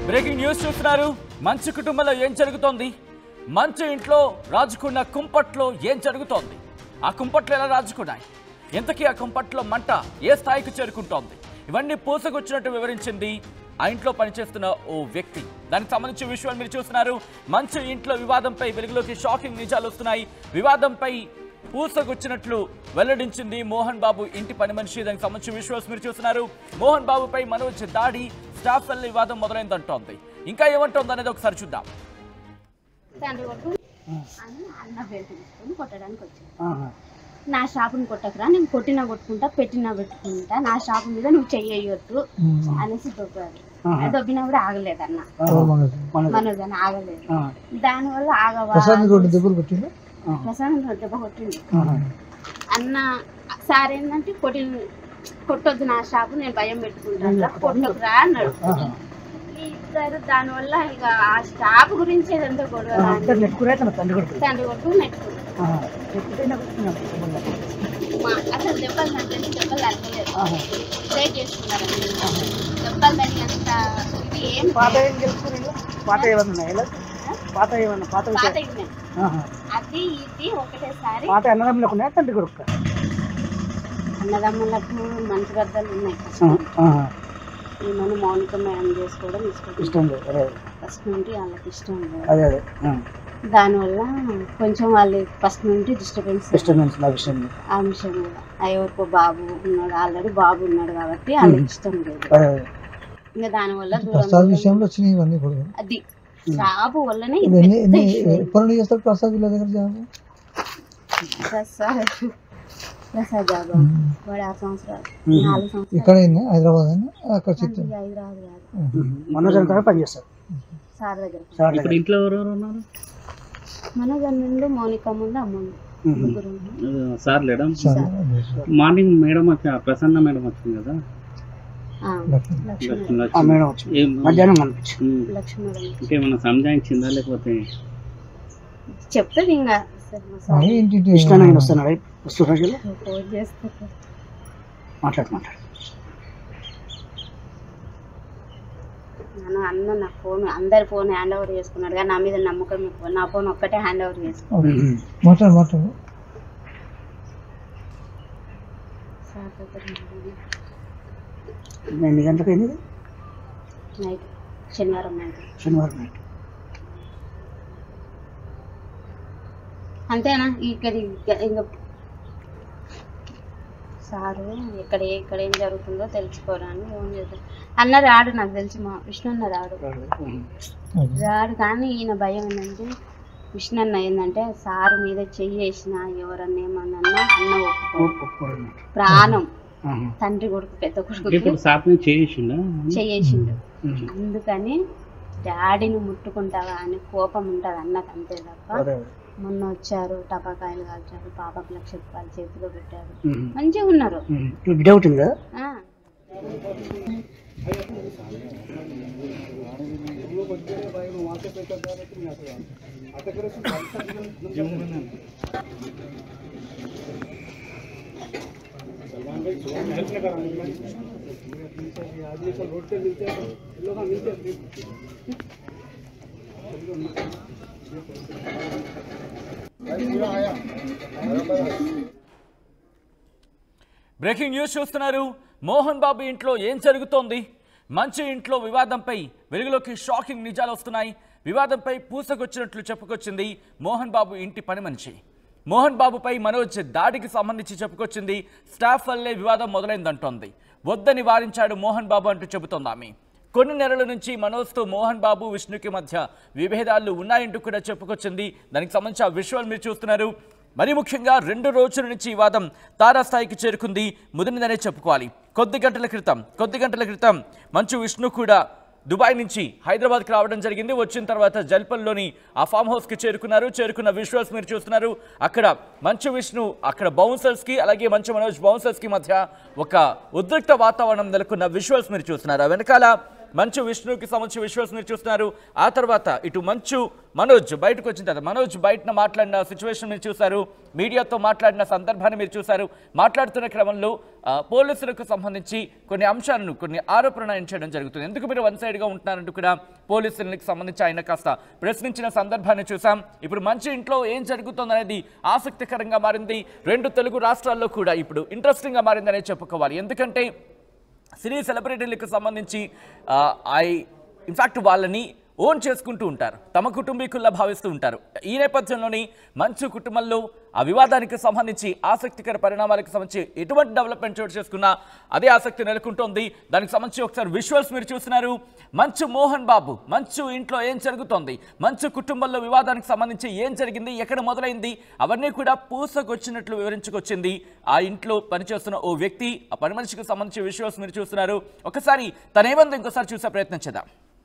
Breaking news చూస్తున్నారు మంచు కుటుంబంలో ఏం జరుగుతోంది మంచు ఇంట్లో రాజుకున్న కుంపట్లో ఏం జరుగుతోంది ఆ కుంపట్లు ఎలా రాజుకున్నాయి ఇంతకీ ఆ కుంపట్లో మంట ఏ స్థాయికి చేరుకుంటోంది ఇవన్నీ పూసకొచ్చినట్టు వివరించింది ఆ ఇంట్లో పనిచేస్తున్న ఓ వ్యక్తి దానికి సంబంధించి విషయాలు మీరు చూస్తున్నారు మంచు ఇంట్లో వివాదంపై వెలుగులోకి షాకింగ్ నిజాలు వస్తున్నాయి వివాదంపై పూసకొచ్చినట్లు వెల్లడించింది మోహన్ బాబు ఇంటి పని మనిషి దానికి సంబంధించి విశ్వాస్ మీరు చూస్తున్నారు మోహన్ బాబుపై మనోజ్ దాడి స్టాఫ్ వల్ల వివాదం మొదలైందంటోంది ఇంకా ఏమంటోంది అనేది ఒకసారి చూద్దాం తండ్రి కొట్టు అని అన్న పేరు తీసుకొని కొట్టడానికి వచ్చాను నా షాపుని కొట్టకురా నేను కొట్టినా కొట్టుకుంటా పెట్టినా పెట్టుకుంటా నా షాపు మీద నువ్వు చెయ్యొద్దు అనేసి దొబ్బారు దొబ్బినా కూడా ఆగలేదు అన్న మనోజ్ అని ఆగలేదు దానివల్ల ఆగవా రెండు దెబ్బలు కొట్టిండు ప్రసాదం దెబ్బ కొట్టింది అన్న సార్ ఏంటంటే కొట్టి కొట్టొద్దు నా షాపు నేను భయం పెట్టుకుంటాను కొట్టకురా అన్నాడు ఇద్దరు దానివల్ల ఇక ఆ స్టాప్ గురించి ఏదంతా గొడవ రాని. తండ్రి కొడుకు తండ్రి కొడుకు నెట్టుకుంటాడు మా- అసలు దెబ్బలు నాకు తెలిసి దెబ్బలు తగ్గలేదు ట్రై చేసుకున్నారు దెబ్బలు తగ్గి అంత ఇది ఏం పాత ఏం తెలుసుకుని పాత ఏమన్నా ఉన్నాయా ఇలా? పాత ఏమన్నా పాత పాత విషయం ఇవే. ఆహా. అది ఇది ఒకటేసారి పాత అన్నదమ్ములకు ఉన్నాయా తండ్రి కొడుకు అన్నదమ్ములకు మంచి బద్దలు ఉన్నాయి ఆహా. ఈమెను మౌనిక మేడం చేసుకోవడం ఇష్టం ఇష్టం లేదు అదే ఫస్ట్ నుండి వాళ్ళకి ఇష్టం లేదు అదే అదే ఆ. దానివల్ల కొంచెం వాళ్ళు ఫస్ట్ నుండి డిస్టర్బెన్స్ డిస్టర్బెన్స్ నా విషయం ఆ విషయం మీద ఆ ఎవరికో బాబు ఉన్నాడు ఆల్రెడీ బాబు ఉన్నాడు కాబట్టి వాళ్ళకి ఇష్టం లేదు అదే అదే ఇంకా దానివల్ల ప్రసాద్ దూరం విషయంలో వచ్చినాయి ఇవన్నీ కూడా అది షాపు వల్లనే ఇది ఇప్పుడు ఎన్ని పెద్ద ఎన్ని issue. ఎప్పటి నుండి చేస్తారు ప్రసాద్ వీళ్ళ దగ్గర జాబ్ ప్రసాద్ ప్రసాద్ బాబు వాడు ఆరు సంవత్సరాలు నాలుగు సంవత్సరాలు ఇక్కడ హైదరాబాద్ అని అక్కడ చిత్తూరు ఇది హైదరాబాద్ కాదు మనోజ్ అంతా పనిచేస్తారు సార్ దగ్గర సార్ ఇప్పుడు దగ్గర. ఇంట్లో ఎవరెవరు ఉన్నారు మనోజ్ ముందు మౌనిక ముందు అమ్ముంది ఉహు. ముగ్గురు ఉన్నారు. ఆ, సార్ లేడా చాలా మార్నింగ్ మేడం వచ్చి ప్రసన్న మేడం వచ్చింది కదా ఆ, లక్ష్మి. లక్ష్మి లక్ష్మి ఆ లక్ష్మి. మేడం వచ్చి ఏం మధ్యాహ్నం కనిపించి ఉమ్. లక్ష్మి మేడం ఇంకేమన్నా సంజాయించిందా లేకపోతే చెప్తుంది ఇంకా సరే, మా సార్ అదే ఏంటి ఇది? ఇష్టం ఆయన వస్తున్నాడు వస్తున్నారు ఫోన్ చేస్తారు మాట్లాడు మాట్లాడు నన్ను అన్న నా ఫోన్ అందరి ఫోన్ హ్యాండ్ ఓవర్ చేసుకున్నాడు కానీ నా మీద నమ్మకం ఎక్కువ నా ఫోన్ ఒక్కటే హ్యాండ్ ఓవర్ చేసుకున్నాడు ఉహు. మాట్లాడు మాట్లాడు సార్ దగ్గర ఎన్ని గంటలకు అయింది ఇది? నైట్ శనివారం నైట్ శనివారం నైట్ అంతేనా ఇక్కడ ఇంకా సారు ఎక్కడ ఎక్కడ ఏం జరుగుతుందో తెలుసుకోవడానికి ఫోన్ చేశారు అన్న రాడు నాకు తెలిసి మా విష్ణు అన్న రాడు రాడు కానీ ఈయన భయం ఏంటంటే విష్ణు అన్న ఏంటంటే సారు మీద చెయ్యి వేసిన ఎవరన్నా ఏమన్నా అన్న ఒప్పుకో ఒప్పుకోరు ప్రాణం ఆహా. తండ్రి కొడుకు పెద్ద కొడుకు ఇప్పుడు సార్ మీద చేసిండా చెయ్యేసిండు ఉహు. అందుకని డాడీని ముట్టుకుంటావా అని కోపం ఉంటుంది అన్నకు అంతే తప్ప అదే అదే. మొన్న వచ్చారు టపాకాయలు కాల్చారు పాపకు లక్ష రూపాయలు చేతిలో పెట్టారు ఉహు. మంచిగా ఉన్నారు ఉహు. ఇప్పుడు బిడ్డ అవుతుంది కదా ఆ. బ్రేకింగ్ న్యూస్ చూస్తున్నారు మోహన్ బాబు ఇంట్లో ఏం జరుగుతోంది మంచు ఇంట్లో వివాదంపై వెలుగులోకి షాకింగ్ నిజాలు వస్తున్నాయి వివాదంపై పూసకొచ్చినట్లు చెప్పుకొచ్చింది మోహన్ బాబు ఇంటి పని మనిషి మోహన్ బాబుపై మనోజ్ దాడికి సంబంధించి చెప్పుకొచ్చింది స్టాఫ్ వల్లే వివాదం మొదలైందంటోంది వద్దని వారించాడు మోహన్ బాబు అంటూ చెబుతోంది ఆమె కొన్ని నెలల నుంచి మనోజ్తో మోహన్ బాబు విష్ణుకి మధ్య విభేదాలు ఉన్నాయంటూ కూడా చెప్పుకొచ్చింది దానికి సంబంధించి ఆ విషయాలు మీరు చూస్తున్నారు మరి ముఖ్యంగా రెండు రోజుల నుంచి ఈ వాదం తారాస్థాయికి చేరుకుంది ముదిరిందనే చెప్పుకోవాలి కొద్ది గంటల క్రితం కొద్ది గంటల క్రితం మంచు విష్ణు కూడా దుబాయ్ నుంచి హైదరాబాద్కి రావడం జరిగింది వచ్చిన తర్వాత జల్పల్లోని ఆ ఫామ్ హౌస్కి చేరుకున్నారు చేరుకున్న విజువల్స్ మీరు చూస్తున్నారు అక్కడ మంచు విష్ణు అక్కడ బౌన్సర్స్కి అలాగే మంచు మనోజ్ బౌన్సర్స్కి మధ్య ఒక ఉద్రిక్త వాతావరణం నెలకొన్న విజువల్స్ మీరు చూస్తున్నారు ఆ వెనకాల మంచు విష్ణుకి సంబంధించి విశ్వాస్ మీరు చూస్తున్నారు ఆ తర్వాత ఇటు మంచు మనోజ్ బయటకు వచ్చిన తర్వాత మనోజ్ బయటన మాట్లాడిన సిచ్యువేషన్ మీరు చూశారు మీడియాతో మాట్లాడిన సందర్భాన్ని మీరు చూశారు మాట్లాడుతున్న క్రమంలో ఆ, పోలీసులకు సంబంధించి కొన్ని అంశాలను కొన్ని ఆరోపణలు ఆయన చేయడం జరుగుతుంది ఎందుకు మీరు వన్ సైడ్గా ఉంటున్నారంటూ కూడా పోలీసులకు సంబంధించి ఆయన కాస్త ప్రశ్నించిన సందర్భాన్ని చూసాం ఇప్పుడు మంచి ఇంట్లో ఏం జరుగుతుందనేది ఆసక్తికరంగా మారింది రెండు తెలుగు రాష్ట్రాల్లో కూడా ఇప్పుడు ఇంట్రెస్టింగ్గా మారిందనే చెప్పుకోవాలి ఎందుకంటే సినీ సెలబ్రిటీలకు సంబంధించి ఐ ఇన్ఫాక్ట్ వాళ్ళని ఓన్ చేసుకుంటూ ఉంటారు తమ కుటుంబీకుల్లా భావిస్తూ ఉంటారు ఈ నేపథ్యంలోని మంచు కుటుంబంలో ఆ వివాదానికి సంబంధించి ఆసక్తికర పరిణామాలకు సంబంధించి ఎటువంటి డెవలప్మెంట్ చోటు చేసుకున్నా అదే ఆసక్తి నెలకొంటోంది దానికి సంబంధించి ఒకసారి విజువల్స్ మీరు చూస్తున్నారు మంచు మోహన్ బాబు మంచు ఇంట్లో ఏం జరుగుతోంది మంచు కుటుంబంలో వివాదానికి సంబంధించి ఏం జరిగింది ఎక్కడ మొదలైంది అవన్నీ కూడా పూసకొచ్చినట్లు వివరించుకొచ్చింది ఆ ఇంట్లో పనిచేస్తున్న ఓ వ్యక్తి ఆ పని మనిషికి సంబంధించి విజువల్స్ మీరు చూస్తున్నారు ఒకసారి తనేమందో ఇంకోసారి చూసే ప్రయత్నం చేద్దాం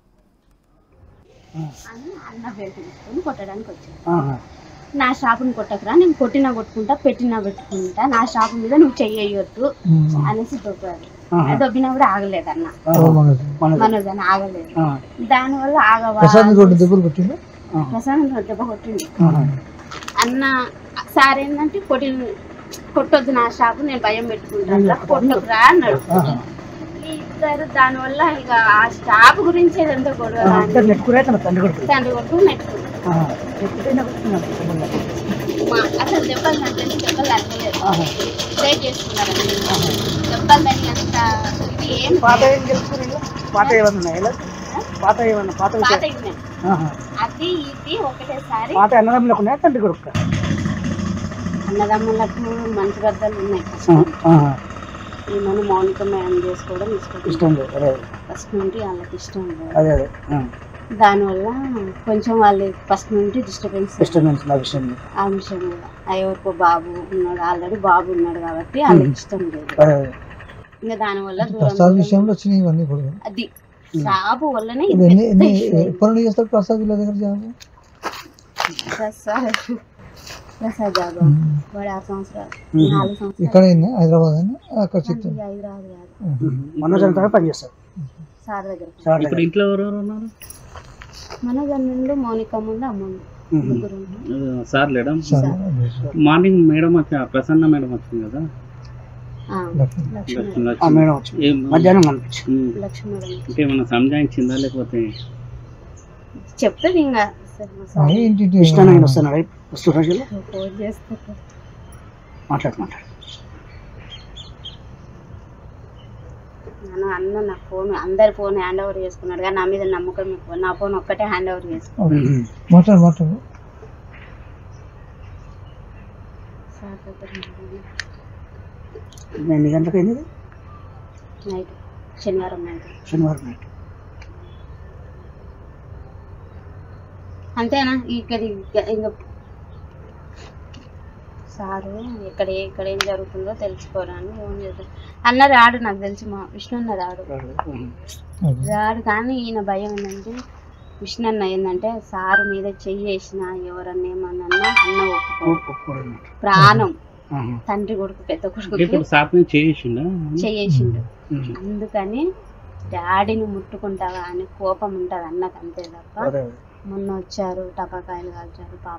అని అన్న బెల్ట్ తీసుకొని కొట్టడానికి వచ్చాను ఆహా. నా షాపుని కొట్టకురా నేను కొట్టినా కొట్టుకుంటా పెట్టినా పెట్టుకుంటా నా షాపు మీద నువ్వు చెయ్యొద్దు అనేసి దొబ్బారు ఆహా. దొబ్బినా కూడా ఆగలేదన్న ఆహా. మనది మనది. మనోజ్ అని ఆగలేదు ఆ. దానివల్ల ఆగవా ప్రసాద్ రెండు దెబ్బలు కొట్టిండు ప్రసాదం దెబ్బ కొట్టింది ఆహా. అన్న సార్ ఏంటంటే కొట్టి కొట్టొద్దు నా షాపు నేను భయం పెట్టుకుంటాను కొట్టకురా అన్నాడు ఆహా. ఇద్దరు దానివల్ల ఇక ఆ షాప్ గురించి ఏదంతా గొడవ ఆహా. రాని. ఇద్దరు నెట్టుకురే తన తండ్రి కొడుకు తండ్రి కొట్టు నెట్టుకుంటాడు ఆహా. నెట్టుకుంటే నెట్టుకున్నాడు. శుభ్రంగా. మా అసలు దెబ్బలు అంటే దెబ్బలు తగ్గలేదు ఆహా. ప్రేర్ చేసుకున్నారు దెబ్బలు తగిలి అంత ఇది ఏం పాత ఏం తెలుసుకుని పాత ఏమన్నా ఉన్నాయా ఇలా? పాత ఏమన్నా పాత పాత విషయం ఇగ్నాం. ఆహా. అది ఇది ఒకటేసారి పాత అన్నదమ్ములకు ఉన్నాయా తండ్రి కొడుకు అన్నదమ్ములకు మంచి బద్దలు ఉన్నాయి ఆహా. ఈ మన మౌనిక మేడం చేసుకోవడం ఇష్టం ఇష్టం లేదు అదే ఫస్ట్ నుండి వాళ్ళకి ఇష్టం లేదు అదే అదే ఆ. దానివల్ల కొంచెం వాళ్ళు ఫస్ట్ నుండి డిస్టర్బెన్స్ ఇష్టం లేదు నా విషయం మీద. ఆ విషయం మీద ఎవరికో బాబు ఉన్నాడు ఆల్రెడీ బాబు ఉన్నాడు కాబట్టి వాళ్ళకి ఇష్టం లేదు అదే అదే ఇంకా దానివల్ల ప్రసాద్ దూరం విషయంలో వచ్చినాయి ఇవన్నీ కూడా అది షాపు వల్లనే ఇప్పుడు ఇది ఎన్ని పెద్ద ఎన్ని issue అయింది. ఎప్పటి నుండి చేస్తారు ప్రసాద్ వీళ్ళ దగ్గర జాబ్ ప్రసాద్ ప్రసాద్ జాబ్ వాడు ఆరు సంవత్సరాలు నాలుగు సంవత్సరాలు ఇక్కడ ఏంది? హైదరాబాద్ అని అక్కడ చెప్తాను ఇది హైదరాబాద్ కాదు మనోజ్ అంతా పని చేస్తారు సార్ దగ్గర సార్ ఇప్పుడు దగ్గర. ఇంట్లో ఎవరెవరు ఉన్నారు మన ముందు మౌనిక ముందు అమ్మ ముందు మ్మ్. ముగ్గురు ఉన్నారు. ఆ, సార్ లేడా చాలా మార్నింగ్ మేడం వచ్చి ప్రసన్న మేడం వచ్చింది కదా ఆ, లక్ష్మి. లక్ష్మి లక్ష్మణ్ ఆ వచ్చి- మేడం వచ్చింది ఏం మధ్యాహ్నం కనిపించింది ఉమ్. లక్ష్మి మేడం అంటే ఏమన్నా సంజాయించిందా లేకపోతే చెప్తుంది ఇంకా సరే మా సార్ అదే ఏంటి ఇష్టం ఆయన వస్తున్నాడు వస్తున్న రోజుల్లో ఫోన్ చేస్తారు మాట్లాడు మాట్లాడు నాన్న అన్న నా ఫోన్ అందరి ఫోన్ హ్యాండ్ ఓవర్ చేసుకున్నాడు కానీ నా మీద నమ్మకం ఎక్కువ నా ఫోన్ ఒక్కటే హ్యాండ్ ఓవర్ చేసుకున్నాడు మ్మ్. మాట్లాడు మాట్లాడు సార్ దగ్గర ఎన్ని గంటలకు అయింది ఇది? నైట్ శనివారం నైట్ శనివారం నైట్ అంతేనా ఇక్కడ ఇంకా సారు ఇక్కడ ఇక్కడ ఏం జరుగుతుందో తెలుసుకోరాని ఫోన్ చేద్దాం అన్న రాడు నాకు తెలిసి మా విష్ణు అన్న రాడు మ్మ్. అదే. రాడు కానీ ఈయన భయం ఏంటంటే విష్ణు అన్న ఏంటంటే సారు మీద చెయ్యి వేసిన ఎవరన్నా ఏమన్నా అన్న ఒప్పుకో ఒప్పుకోడు అన్నమాట. ప్రాణం ఆహా. తండ్రి కొడుకు పెద్ద అంటే కొడుకు ఇప్పుడు సాప్ మీద చేసిండా చెయ్యేసిండు మ్మ్. అందుకని డాడీని ముట్టుకుంటావా అని కోపం ఉంటుంది అన్నకు అంతే తప్ప అదే అదే. మొన్న వచ్చారు టపాకాయలు కాల్చారు పాప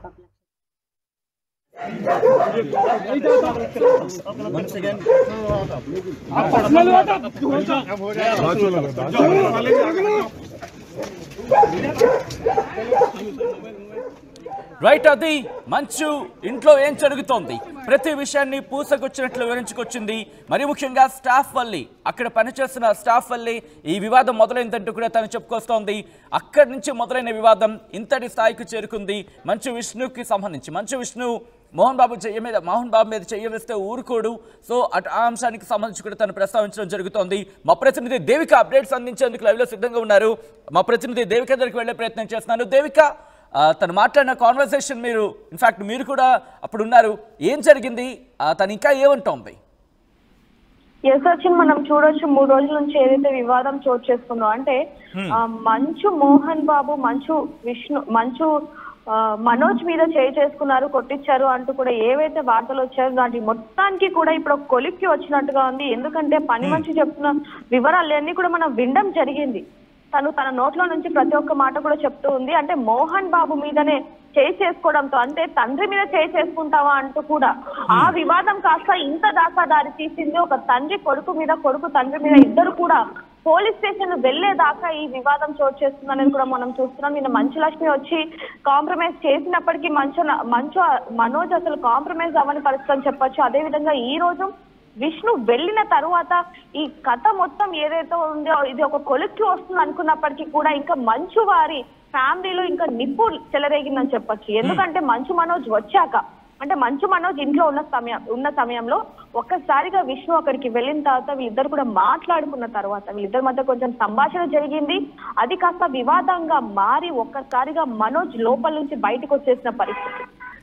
రైట్ అది మంచు ఇంట్లో ఏం జరుగుతోంది ప్రతి విషయాన్ని పూసకొచ్చినట్లు వివరించుకొచ్చింది మరి ముఖ్యంగా స్టాఫ్ వల్లి అక్కడ పనిచేస్తున్న స్టాఫ్ వల్లి ఈ వివాదం మొదలైందంటూ కూడా తను చెప్పుకొస్తోంది అక్కడి నుంచి మొదలైన వివాదం ఇంతటి స్థాయికి చేరుకుంది మంచు విష్ణుకి సంబంధించి మంచు విష్ణు మోహన్ బాబు చెయ్యి మీద మోహన్ బాబు మీద చెయ్యి వేస్తే ఊరుకోడు సో అటు ఆ అంశానికి సంబంధించి కూడా తను ప్రస్తావించడం జరుగుతోంది మా ప్రతినిధి దేవిక అప్డేట్స్ అందించేందుకు లైవ్లో సిద్ధంగా ఉన్నారు మా ప్రతినిధి దేవిక దగ్గరికి వెళ్ళే ప్రయత్నం చేస్తున్నాను దేవిక ఆ, తను మాట్లాడిన కాన్వర్సేషన్ మీరు ఇన్ఫాక్ట్ మీరు కూడా అప్పుడు ఉన్నారు ఏం జరిగింది ఆ, తను ఇంకా ఏమంటోంది ఎస్ వచ్చింది మనం చూడొచ్చు మూడు రోజుల నుంచి ఏదైతే వివాదం చోటు చేసుకుందో అంటే ఆ, మంచు మోహన్ బాబు మంచు విష్ణు మంచు ఆ, మనోజ్ మీద చేయి చేసుకున్నారు కొట్టించారు అంటూ కూడా ఏవైతే వార్తలు వచ్చాయో దాంట్లో మొత్తానికి కూడా ఇప్పుడు ఒక కొలిక్కి వచ్చినట్టుగా ఉంది ఎందుకంటే పని మనిషి చెప్తున్న వివరాలన్నీ కూడా మనం వినడం జరిగింది తను తన నోట్లో నుంచి ప్రతి ఒక్క మాట కూడా చెప్తూ ఉంది అంటే మోహన్ బాబు మీదనే చేయి చేసుకోవడంతో అంటే తండ్రి మీద చేయి చేసుకుంటావా అంటూ కూడా ఆ వివాదం కాస్త ఇంత దాకా దారి తీసింది ఒక తండ్రి కొడుకు మీద కొడుకు తండ్రి మీద ఇద్దరు కూడా పోలీస్ స్టేషన్ వెళ్లేదాకా ఈ వివాదం చోటు చేస్తుందనేది కూడా మనం చూస్తున్నాం నిన్న మంచు లక్ష్మి వచ్చి కాంప్రమైజ్ చేసినప్పటికీ మంచు మంచు మనోజ్ అసలు కాంప్రమైజ్ అవ్వని పరిస్థితి అని చెప్పొచ్చు అదే విధంగా ఈ రోజు విష్ణు వెళ్ళిన తరువాత ఈ కథ మొత్తం ఏదైతే ఉందో ఇది ఒక కొలిక్కి వస్తుంది అనుకున్నప్పటికీ కూడా ఇంకా మంచు వారి ఫ్యామిలీలో ఇంకా నిప్పు చెలరేగిందని చెప్పొచ్చు ఎందుకంటే మంచు మనోజ్ వచ్చాక అంటే మంచు మనోజ్ ఇంట్లో ఉన్న సమయం ఉన్న సమయంలో ఒక్కసారిగా విష్ణు అక్కడికి వెళ్ళిన తర్వాత వీళ్ళిద్దరు కూడా మాట్లాడుకున్న తర్వాత వీళ్ళిద్దరి మధ్య కొంచెం సంభాషణ జరిగింది అది కాస్త వివాదంగా మారి ఒక్కసారిగా మనోజ్ లోపల నుంచి బయటకు వచ్చేసిన పరిస్థితి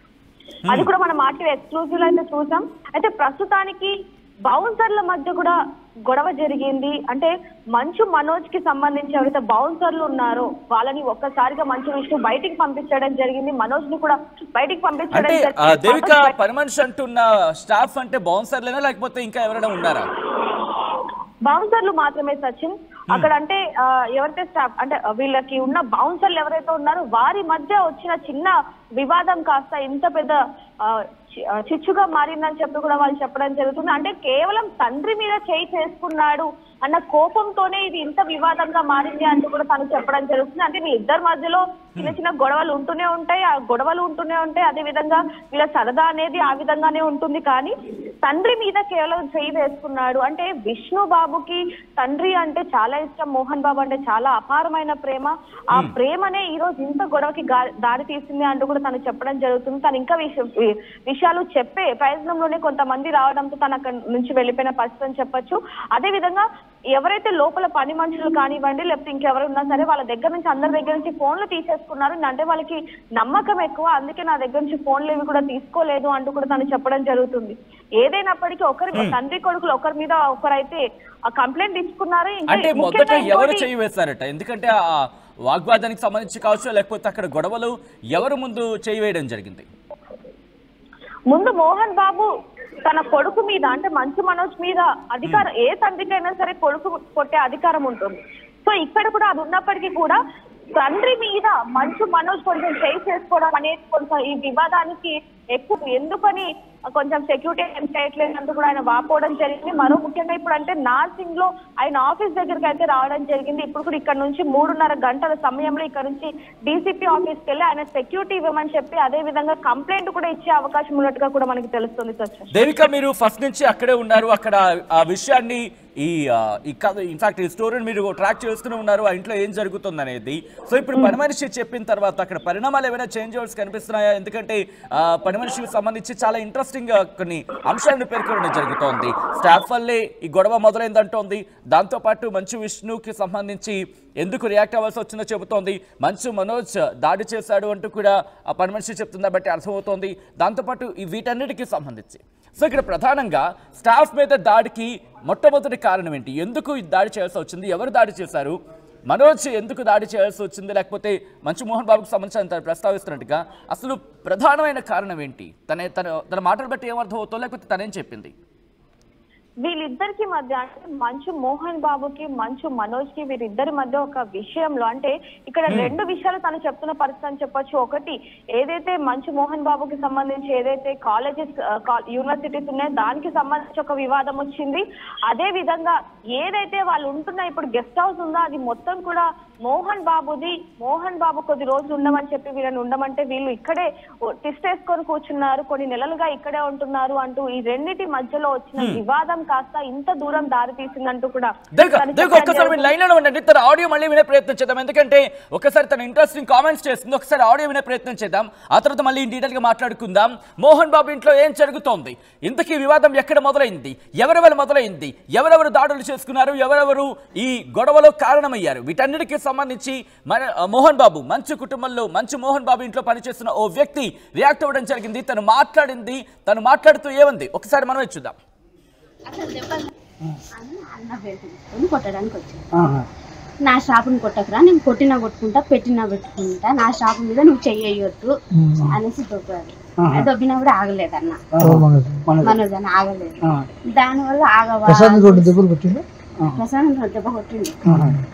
అది కూడా మనం ఆర్టీవీ ఎక్స్క్లూజివ్ లో అయితే చూసాం అయితే ప్రస్తుతానికి బౌన్సర్ల మధ్య కూడా గొడవ జరిగింది అంటే మంచు మనోజ్ కి సంబంధించి ఎవరైతే బౌన్సర్లు ఉన్నారో వాళ్ళని ఒక్కసారిగా మంచు విష్ణు బయటికి పంపించడం జరిగింది మనోజ్ ని కూడా బయటికి పంపించడం అంటే ఆ, జరిగింది. దేవిక పని మనిషి అంటున్న స్టాఫ్ అంటే బౌన్సర్లేనా లేకపోతే ఇంకా ఎవరైనా ఉన్నారా బౌన్సర్లు మాత్రమే సచిన్ అక్కడ అంటే ఆ, ఎవరైతే స్టాఫ్ అంటే వీళ్ళకి ఉన్న బౌన్సర్లు ఎవరైతే ఉన్నారో వారి మధ్య వచ్చిన చిన్న వివాదం కాస్త ఇంత పెద్ద ఆ, చి- ఆ, చిచ్చుగా మారిందని చెప్పి కూడా వాళ్ళు చెప్పడం జరుగుతుంది అంటే కేవలం తండ్రి మీద చేయి చేసుకున్నాడు అన్న కోపంతోనే ఇది ఇంత వివాదంగా మారింది అంటూ కూడా తను చెప్పడం జరుగుతుంది అంటే మీ ఇద్దరి మధ్యలో చిన్న చిన్న గొడవలు ఉంటూనే ఉంటాయి ఆ గొడవలు ఉంటూనే ఉంటాయి అదే విధంగా వీళ్ళ సరదా అనేది ఆ విధంగానే ఉంటుంది కానీ తండ్రి మీద కేవలం చేయి వేసుకున్నాడు అంటే విష్ణు బాబుకి తండ్రి అంటే చాలా ఇష్టం మోహన్ బాబు అంటే చాలా అపారమైన ప్రేమ ఆ ప్రేమనే ఈ రోజు ఇంత గొడవకి గా- దారి తీసింది అంటూ కూడా తను చెప్పడం జరుగుతుంది తను ఇంకా విష- వి- విషయాలు చెప్పే ప్రయత్నంలోనే కొంతమంది రావడంతో తను అక్కడ నుంచి వెళ్ళిపోయిన పరిస్థితి అని చెప్పొచ్చు అదే విధంగా ఎవరైతే లోపల పని మనుషులు కానివ్వండి లేకపోతే ఇంకెవరు ఉన్నా సరే వాళ్ళ దగ్గర నుంచి అందరి దగ్గర నుంచి ఫోన్లు తీసేసుకున్నారు అంటే వాళ్ళకి నమ్మకం ఎక్కువ అందుకే నా దగ్గర నుంచి ఫోన్లు ఏవి కూడా తీసుకోలేదు అంటూ కూడా తను చెప్పడం జరుగుతుంది ఏదైనప్పటికీ ఒకరి తండ్రి కొడుకులు ఒకరి మీద ఒకరైతే ఆ కంప్లైంట్ ఇచ్చుకున్నారు ఇంకా అంటే మొదట ముఖ్యంగా ఎవరు ఇంకోటి- చేయి వేశారట ఎందుకంటే ఆ వాగ్వాదానికి సంబంధించి కావచ్చు లేకపోతే అక్కడ గొడవలు ఎవరు ముందు చేయి వేయడం జరిగింది ముందు మోహన్ బాబు తన కొడుకు మీద అంటే మంచు మనోజ్ మీద అధికారం ఏ తండ్రికైనా సరే కొడుకు కొట్టే అధికారం ఉంటుంది సో ఇక్కడ కూడా అది ఉన్నప్పటికీ కూడా తండ్రి మీద మంచు మనోజ్ కొంచెం చేయి చేసుకోవడం అనేది కొంచెం ఈ వివాదానికి ఎక్కువ ఎందుకని కొంచెం సెక్యూరిటీ ఏం చేయట్లేదంటూ కూడా ఆయన వాపోవడం జరిగింది మరో ముఖ్యంగా ఇప్పుడు అంటే నార్సింగ్ లో ఆయన ఆఫీస్ దగ్గరికి అయితే రావడం జరిగింది ఇప్పుడు కూడా ఇక్కడ నుంచి మూడున్నర గంటల సమయంలో ఇక్కడ నుంచి డీసీపీ ఆఫీస్కి వెళ్ళి ఆయన సెక్యూరిటీ ఇవ్వమని చెప్పి అదే విధంగా కంప్లైంట్ కూడా ఇచ్చే అవకాశం ఉన్నట్టుగా కూడా మనకి తెలుస్తుంది సత్యం దేవిక మీరు ఫస్ట్ నుంచి అక్కడే ఉన్నారు అక్కడ ఆ విషయాన్ని ఈ ఆ, ఈ కథ ఇన్ఫాక్ట్ ఈ స్టోరీని మీరు ట్రాక్ చేస్తూనే ఉన్నారు ఆ ఇంట్లో ఏం జరుగుతుంది అనేది సో ఇప్పుడు పని మనిషి చెప్పిన తర్వాత అక్కడ పరిణామాలు ఏమైనా చేంజ్ అవర్స్ కనిపిస్తున్నాయా ఎందుకంటే ఆ, పని మనిషికి సంబంధించి చాలా ఇంట్రెస్టింగ్ గా కొన్ని అంశాలను పేర్కొనడం జరుగుతోంది స్టాఫ్ వల్లే ఈ గొడవ మొదలైందంటోంది దాంతోపాటు మంచు విష్ణుకి సంబంధించి ఎందుకు రియాక్ట్ అవ్వాల్సి వచ్చిందో చెబుతోంది మంచు మనోజ్ దాడి చేశాడు అంటూ కూడా ఆ పని మనిషి చెప్తుందా బట్టి అర్థమవుతోంది దాంతోపాటు ఈ వీటన్నిటికీ సంబంధించి సో ఇక్కడ ప్రధానంగా స్టాఫ్ మీద దాడికి మొట్టమొదటి కారణం ఏంటి ఎందుకు ఈ దాడి చేయాల్సి వచ్చింది ఎవరు దాడి చేశారు మనోజ్ ఎందుకు దాడి చేయాల్సి వచ్చింది లేకపోతే మంచు మోహన్ బాబుకు సంబంధించిన తను ప్రస్తావిస్తున్నట్టుగా అసలు ప్రధానమైన కారణం ఏంటి తన తన తన మాటలు బట్టి ఏమర్థం అవుతుందో లేకపోతే తనేం చెప్పింది వీళ్ళిద్దరికి మధ్య అంటే మంచు మోహన్ బాబుకి మంచు మనోజ్ కి వీరిద్దరి మధ్య ఒక విషయంలో అంటే ఇక్కడ రెండు విషయాలు తను చెప్తున్న పరిస్థితి అని చెప్పొచ్చు ఒకటి ఏదైతే మంచు మోహన్ బాబుకి సంబంధించి ఏదైతే కాలేజెస్ యూనివర్సిటీస్ ఉన్నాయో దానికి సంబంధించి ఒక వివాదం వచ్చింది అదే విధంగా ఏదైతే వాళ్ళు ఉంటున్న ఇప్పుడు గెస్ట్ హౌస్ ఉందో అది మొత్తం కూడా మోహన్ బాబుది మోహన్ బాబు కొద్ది రోజులు ఉండమని చెప్పి వీళ్ళని ఉండమంటే వీళ్ళు ఇక్కడే టిస్ట్ వేసుకొని కూర్చున్నారు కొన్ని నెలలుగా ఇక్కడే ఉంటున్నారు అంటూ ఈ రెండింటి మధ్యలో వచ్చిన వివాదం కాస్త ఇంత దూరం దారి తీసిందంటూ కూడా దేవిక తను దేవిక చెప్పడం ఒక్కసారి మీరు జరుగుతుంది. లైన్ లో ఉండండి తన ఆడియో మళ్ళీ వినే ప్రయత్నం చేద్దాం ఎందుకంటే ఒకసారి తన ఇంట్రెస్టింగ్ కామెంట్స్ చేస్తుంది ఒకసారి ఆడియో వినే ప్రయత్నం చేద్దాం ఆ తర్వాత మళ్ళీ డీటెయిల్ గా మాట్లాడుకుందాం మోహన్ బాబు ఇంట్లో ఏం జరుగుతోంది ఇంతకీ వివాదం ఎక్కడ మొదలైంది ఎవరెవరు మొదలైంది ఎవరెవరు దాడులు చేసుకున్నారు ఎవరెవరు ఈ గొడవలో కారణమయ్యారు వీటన్నిటికీ సంబంధించి మన మోహన్ బాబు మంచు కుటుంబంలో మంచు మోహన్ బాబు ఇంట్లో పనిచేస్తున్న ఓ వ్యక్తి రియాక్ట్ అవ్వడం జరిగింది తను మాట్లాడింది తను మాట్లాడుతూ ఏమంది ఒకసారి మనమే చూద్దాం అసలు దెబ్బలు అని అన్న బెల్ట్ తీసుకొని కొట్టడానికి వచ్చాను ఆహా. నా షాపుని కొట్టకురా నేను కొట్టినా కొట్టుకుంటా పెట్టినా పెట్టుకుంటా నా షాపు మీద నువ్వు చెయ్యొద్దు అనేసి దొబ్బారు ఆహా. దొబ్బినా కూడా ఆగలేదు అన్న ఆహా. మనోజ్ మనోజ్. మనోజ్ అని ఆగలేదు ఆ. దానివల్ల ఆగవా ప్రసాద్ రెండు దెబ్బలు కొట్టిండు ప్రసాదం దెబ్బ కొట్టిండు ఆహా.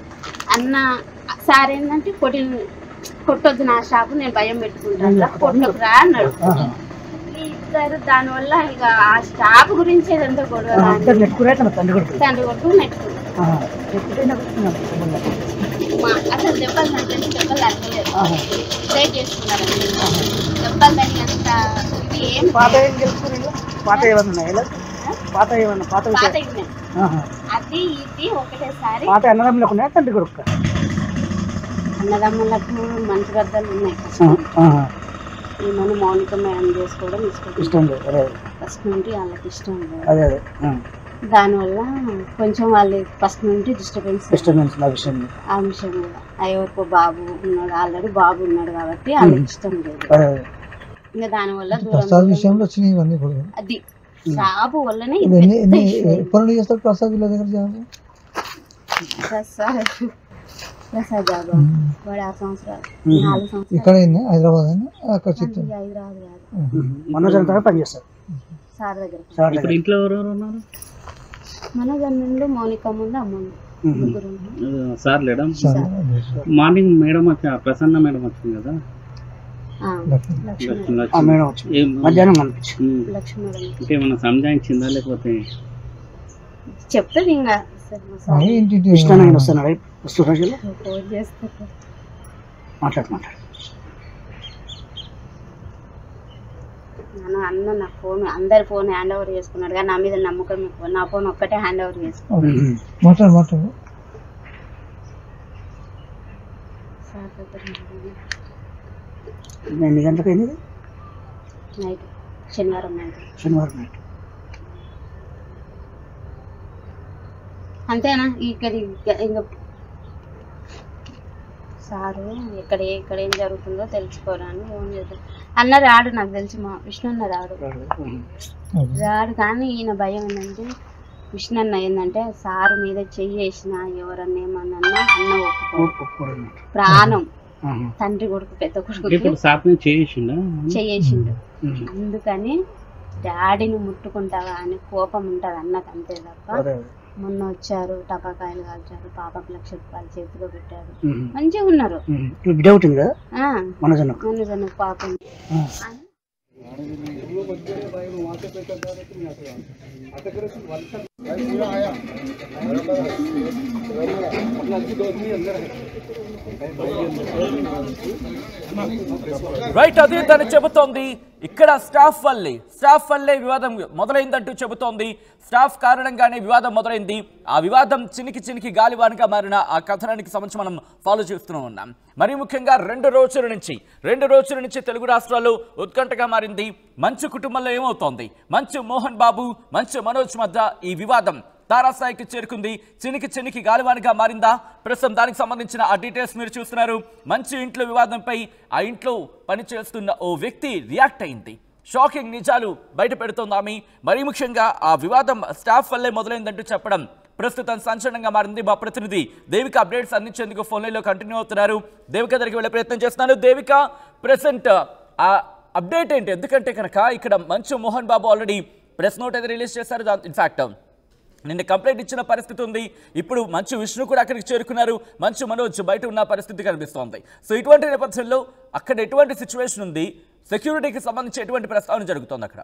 అన్న సార్ ఏంటంటే కొట్టి కొట్టొద్దు నా షాపు నేను భయం పెట్టుకుంటాను కొట్టకురా అన్నాడు ఇద్దరు దానివల్ల ఇక ఆ స్టాప్ గురించి ఏదంతా గొడవ రాని. ఇద్దరు నెట్టుకురే తన తండ్రి కొడుకు తండ్రి కొడుకు నెట్టు నెట్టుకునే మా అసలు దెబ్బలు అంటే దెబ్బలు తగ్గలేదు ట్రై చేస్తున్నారు దెబ్బలు తగినంత ఇది ఏం పాత ఏం తెలుసుకుని పాత ఏమన్నా ఉన్నాయా ఇలా? పాత ఏమన్నా పాత పాత విషయం ఇవే. ఆహా. అది ఇది ఒకటేసారి పాత అన్నదమ్ములకు ఉన్నాయా తండ్రి కొడుకు అన్నదమ్ములకు మంచి బద్దలు ఉన్నాయి ఆహా. ఈమెను మౌనిక మేడం చేసుకోవడం ఇష్టం ఇష్టం లేదు అదే ఫస్ట్ నుండి వాళ్ళకి ఇష్టం లేదు అదే అదే ఆ. దానివల్ల కొంచెం వాళ్ళు ఫస్ట్ నుండి డిస్టర్బెన్స్ డిస్టర్బెన్స్ నా విషయం ఆ విషయం కూడా ఎవరికో బాబు ఉన్నాడు ఆల్రెడీ బాబు ఉన్నాడు కాబట్టి వాళ్ళకి ఇష్టం లేదు అదే అదే ఇంకా దానివల్ల ప్రసాద్ దూరం విషయంలో వచ్చినాయి ఇవన్నీ ఇప్పుడు అది షాపు వల్లనే ఇది ఇది ఎన్ని పెద్ద ఎన్ని issue. ఎప్పటి నుండి చేస్తారు ప్రసాద్ వీళ్ళ దగ్గర జాబ్ ప్రసాద్ ప్రసాద్ బాబు వాడు ఆరు సంవత్సరాలు నాలుగు సంవత్సరాలు ఇక్కడ ఏంది? హైదరాబాద్ అని అక్కడ చిత్తూరు ఇది హైదరాబాద్ కాదు మనోజ్ అంతా పనిచేస్తారు సార్ దగ్గర సార్ ఇప్పుడు దగ్గర. ఇంట్లో ఎవరెవరు ఉన్నారు మన ముందు మౌనిక ముందు అమ్మ ఉంది. ఉహు. ముగ్గురు ఉన్నారు. ఆ, సార్ లేడా చాలా మార్నింగ్ మేడం వచ్చి ప్రసన్న మేడం వచ్చింది కదా ఆ, లక్ష్మి. లక్ష్మీ లక్ష్మి ఆ లక్ష్మి. మేడం వచ్చి ఏం మధ్యాహ్నం కనిపించి ఉమ్. లక్ష్మీ మేడం అంటే ఏమన్నా సంజాయించిందా లేకపోతే చెప్తుంది ఇంకా సరే, మా సార్ అదే ఏంటి కృష్ణ ఆయన వస్తున్నాడు వస్తున్నారు ఫోన్ చేస్తారు మాట్లాడు మాట్లాడు నన్ను అన్న నా ఫోన్ అందరి ఫోన్ హ్యాండ్ ఓవర్ చేసుకున్నాడు కానీ నా మీద నమ్మకం ఎక్కువ నా ఫోన్ ఒక్కటే హ్యాండ్ ఓవర్ చేసుకున్నాడు ఉహు. మాట్లాడు మాట్లాడు సార్ దగ్గర ఎన్ని గంటలకు అయింది ఇది? నైట్ శనివారం నైట్ శనివారం నైట్ అంతేనా ఇక్కడ ఇంకా సారు ఎక్కడ ఎక్కడ ఏం జరుగుతుందో తెలుసుకోవడానికి ఫోన్ చేద్దాం అన్న రాడు నాకు తెలిసి మా విష్ణు అన్న రాడు అది. రాడు కానీ ఈయన భయం ఏంటంటే విష్ణు అన్న ఏంటంటే సారు మీద చెయ్యి వేసిన ఎవరన్నా ఏమన్నా అన్న ఒప్పుకో ఒప్పుకోవడం ప్రాణం ఆహా. తండ్రి కొడుకు పెద్ద కొడుకు ఇప్పుడు సార్ మీద చేసిండా చెయ్యేసిండు ఉహు. అందుకని డాడీని ముట్టుకుంటావా అని కోపం ఉంటుంది అన్నకు అంతే తప్ప అదే అదే. మొన్న వచ్చారు టపాకాయలు కాల్చారు పాపకు లక్ష రూపాయలు చేతిలో పెట్టారు ఉహు. మంచిగా ఉన్నారు ఉహు. ఇప్పుడు బిడ్డ ఉంటుంది కదా ఆ, మనోజ్ అన్నకు మొన్న జన పాపం ఆ. అని రైట్ అదే తను చెబుతోంది ఇక్కడ స్టాఫ్ వల్లే స్టాఫ్ వల్లే వివాదం మొదలైందంటూ చెబుతోంది స్టాఫ్ కారణంగానే వివాదం మొదలైంది ఆ వివాదం చినికి చినికి గాలివానిగా మారిన ఆ కథనానికి సంబంధించి మనం ఫాలో చేస్తూనే ఉన్నాం మరి ముఖ్యంగా రెండు రోజుల నుంచి రెండు రోజుల నుంచి తెలుగు రాష్ట్రాల్లో ఉత్కంఠగా మారింది మంచు కుటుంబంలో ఏమవుతోంది మంచు మోహన్ బాబు మంచు మనోజ్ మధ్య ఈ వివాదం తారాస్థాయికి చేరుకుంది చినికి చినికి గాలివానిగా మారిందా ప్రస్తుతం దానికి సంబంధించిన ఆ డీటెయిల్స్ మీరు చూస్తున్నారు మంచి ఇంట్లో వివాదంపై ఆ ఇంట్లో పనిచేస్తున్న ఓ వ్యక్తి రియాక్ట్ అయింది షాకింగ్ నిజాలు బయట పెడుతోంది ఆమె మరీ ముఖ్యంగా ఆ వివాదం స్టాఫ్ వల్లే మొదలైందంటూ చెప్పడం ప్రస్తుతం సంచలనంగా మారింది మా ప్రతినిధి దేవిక అప్డేట్స్ అందించేందుకు ఫోన్ లైన్లో కంటిన్యూ అవుతున్నారు దేవిక దగ్గరికి వెళ్ళే ప్రయత్నం చేస్తున్నాను దేవిక ప్రెసెంట్ ఆ అప్డేట్ ఏంటి ఎందుకంటే కనుక ఇక్కడ Manchu Mohan Babu already press note అయితే రిలీజ్ చేశారు ఇన్ఫాక్ట్ నిన్న కంప్లైంట్ ఇచ్చిన పరిస్థితి ఉంది ఇప్పుడు మంచు విష్ణు కూడా అక్కడికి చేరుకున్నారు మంచు మనోజ్ బయట ఉన్న పరిస్థితి కనిపిస్తోంది సో ఇటువంటి నేపథ్యంలో అక్కడ ఎటువంటి సిచ్యువేషన్ ఉంది సెక్యూరిటీకి సంబంధించి ఎటువంటి ప్రస్తావన జరుగుతోంది అక్కడ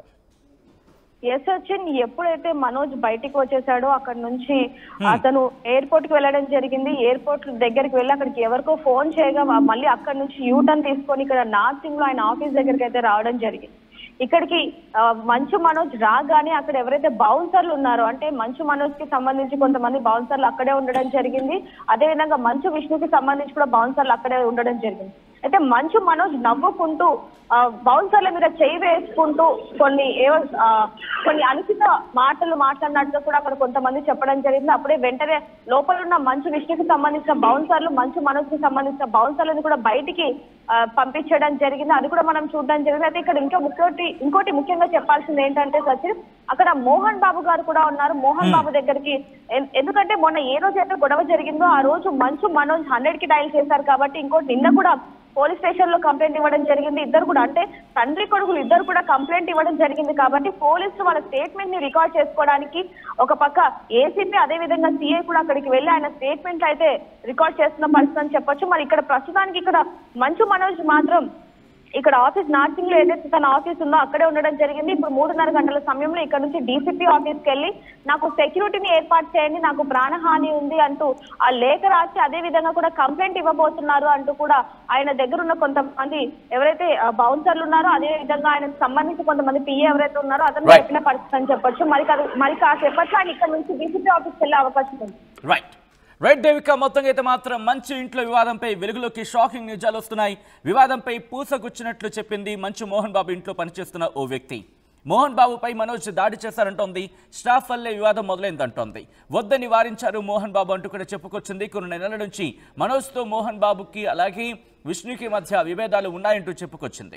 ఎస్ వచ్చిన్ ఎప్పుడైతే మనోజ్ బయటికి వచ్చేసాడో అక్కడ నుంచి అతను ఎయిర్పోర్ట్ కి వెళ్ళడం జరిగింది ఎయిర్పోర్ట్ దగ్గరికి వెళ్ళి అక్కడికి ఎవరికో ఫోన్ చేయగా వా- మళ్ళీ అక్కడ నుంచి యూటర్న్ తీసుకొని ఇక్కడ నార్సింగ్ లో ఆయన ఆఫీస్ దగ్గరికి అయితే రావడం జరిగింది ఇక్కడికి ఆ, మంచు మనోజ్ రాగానే అక్కడ ఎవరైతే బౌన్సర్లు ఉన్నారో అంటే మంచు మనోజ్ కి సంబంధించి కొంతమంది బౌన్సర్లు అక్కడే ఉండడం జరిగింది అదే విధంగా మంచు విష్ణుకి సంబంధించి కూడా బౌన్సర్లు అక్కడే ఉండడం జరిగింది అయితే మంచు మనోజ్ నవ్వుకుంటూ ఆ, బౌన్సర్ల మీద చేయి వేసుకుంటూ కొన్ని ఏవో ఆ, కొన్ని అనుచిత మాటలు మాట్లాడినట్టుగా కూడా అక్కడ కొంతమంది చెప్పడం జరిగింది అప్పుడే వెంటనే లోపల ఉన్న మంచు విష్ణుకి సంబంధించిన బౌన్సర్లు మంచు మనోజ్ కి సంబంధించిన బౌన్సర్లను కూడా బయటికి ఆ, పంపించడం జరిగింది అది కూడా మనం చూడడం జరిగింది అయితే ఇక్కడ ఇంకా ముఖ్యోటి ఇంకోటి ముఖ్యంగా చెప్పాల్సింది ఏంటంటే సచిన్ అక్కడ మోహన్ బాబు గారు కూడా ఉన్నారు మోహన్ బాబు దగ్గరికి ఎన్- ఎందుకంటే మొన్న ఏ రోజు అయితే గొడవ జరిగిందో ఆ రోజు మంచు మనోజ్ హండ్రెడ్ కి డైల్ చేశారు కాబట్టి ఇంకోటి నిన్న కూడా పోలీస్ స్టేషన్ లో కంప్లైంట్ ఇవ్వడం జరిగింది ఇద్దరు కూడా అంటే తండ్రి కొడుకులు ఇద్దరు కూడా కంప్లైంట్ ఇవ్వడం జరిగింది కాబట్టి పోలీసులు వాళ్ళ స్టేట్మెంట్ ని రికార్డ్ చేసుకోవడానికి ఒక పక్క ఏసీపీ అదే విధంగా సీఐ కూడా అక్కడికి వెళ్ళి ఆయన స్టేట్మెంట్ అయితే రికార్డ్ చేస్తున్న పరిస్థితి అని చెప్పొచ్చు మరి ఇక్కడ ప్రస్తుతానికి ఇక్కడ మంచు మనోజ్ మాత్రం ఇక్కడ ఆఫీస్ నార్సింగ్ లో ఏదైతే తన ఆఫీస్ ఉందో అక్కడే ఉండడం జరిగింది ఇప్పుడు మూడున్నర గంటల సమయంలో ఇక్కడ నుంచి డీసీపీ ఆఫీస్ కి వెళ్ళి నాకు సెక్యూరిటీని ఏర్పాటు చేయండి నాకు ప్రాణహాని ఉంది అంటూ ఆ లేఖ రాసి అదే విధంగా కూడా కంప్లైంట్ ఇవ్వబోతున్నారు అంటూ కూడా ఆయన దగ్గర ఉన్న కొంతమంది ఎవరైతే బౌన్సర్లు ఉన్నారో అదే విధంగా ఆయనకు సంబంధించి కొంతమంది పిఏ ఎవరైతే ఉన్నారో అతను Right. చెప్పిన పరిస్థితి అని చెప్పొచ్చు మరి కాదు- మరి కాసేపట్లో ఆయన ఇక్కడ నుంచి డీసీపీ ఆఫీస్కి వెళ్ళే అవకాశం ఉంది రైట్ రైట్ దేవిక మొత్తంగా అయితే మాత్రం మంచు ఇంట్లో వివాదంపై వెలుగులోకి షాకింగ్ నిజాలు వస్తున్నాయి వివాదంపై పూసగుచ్చినట్లు చెప్పింది మంచు మోహన్ బాబు ఇంట్లో పనిచేస్తున్న ఓ వ్యక్తి మోహన్ బాబుపై మనోజ్ దాడి చేశారంటోంది స్టాఫ్ వల్లే వివాదం మొదలైందంటోంది వద్దని వారించారు మోహన్ బాబు అంటూ కూడా చెప్పుకొచ్చింది కొన్ని నెలల నుంచి మనోజ్తో మోహన్ బాబుకి అలాగే విష్ణుకి మధ్య విభేదాలు ఉన్నాయంటూ చెప్పుకొచ్చింది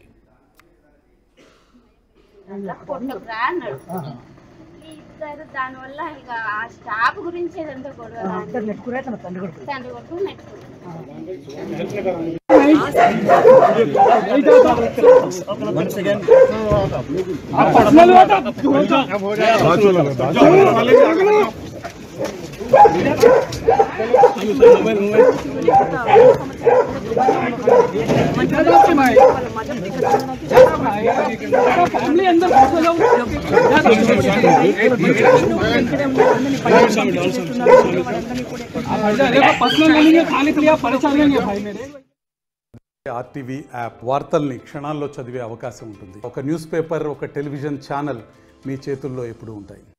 కొట్టకురా అన్నాడు ఇద్దరు దానివల్ల ఇక ఆ స్టాఫ్ గురించి ఏదంతా గొడవ ఇద్దరు నెట్టుకురే తన తండ్రి కొడుకు తండ్రి కొడుకు నెట్టుకుంటారు ఆర్టీవీ యాప్ వార్తల్ని క్షణాల్లో చదివే అవకాశం ఉంటుంది ఒక న్యూస్ పేపర్ ఒక టెలివిజన్ ఛానల్ మీ చేతుల్లో ఎప్పుడూ ఉంటాయి